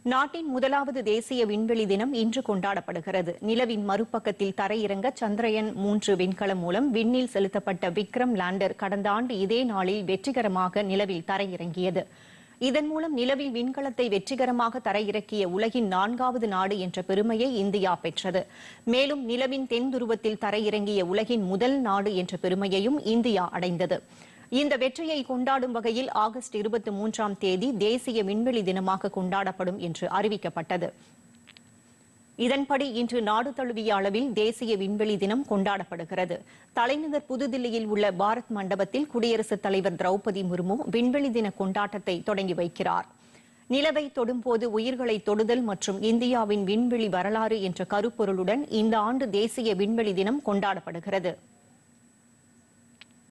நாட்டின் முதலாவது தேசிய விண்வெளி தினம் இன்று கொண்டாடப்படுகிறது நிலவின் மறுபக்கத்தில் தரையிறங்க சந்திரயன் மூன்று விண்கலம் மூலம் விண்ணில் செலுத்தப்பட்ட விக்ரம் லேண்டர் கடந்த ஆண்டு இதே நாளில் வெற்றிகரமாக நிலவில் தரையிறங்கியது இதன் மூலம் நிலவில் விண்கலத்தை வெற்றிகரமாக தரையிறக்கிய உலகின் நான்காவது நாடு என்ற பெருமையை இந்தியா பெற்றது மேலும் நிலவின் தென் துருவத்தில் தரையிறங்கிய உலகின் முதல் நாடு என்ற பெருமையையும் இந்தியா அடைந்தது இந்த வெற்றியை கொண்டாடும் வகையில் ஆகஸ்ட் இருபத்தி மூன்றாம் தேதி தேசிய விண்வெளி தினமாக கொண்டாடப்படும் என்று அறிவிக்கப்பட்டது இதன்படி இன்று நாடு தழுவிய அளவில் தேசிய விண்வெளி தினம் கொண்டாடப்படுகிறது தலைநகர் புதுதில்லியில் உள்ள பாரத் மண்டபத்தில் குடியரசுத் தலைவர் திரௌபதி முர்மு விண்வெளி தின கொண்டாட்டத்தை தொடங்கி வைக்கிறார் நிலவை தொடும்போது உயிர்களை தொடுதல் மற்றும் இந்தியாவின் விண்வெளி வரலாறு என்ற கருப்பொருளுடன் இந்த ஆண்டு தேசிய விண்வெளி தினம் கொண்டாடப்படுகிறது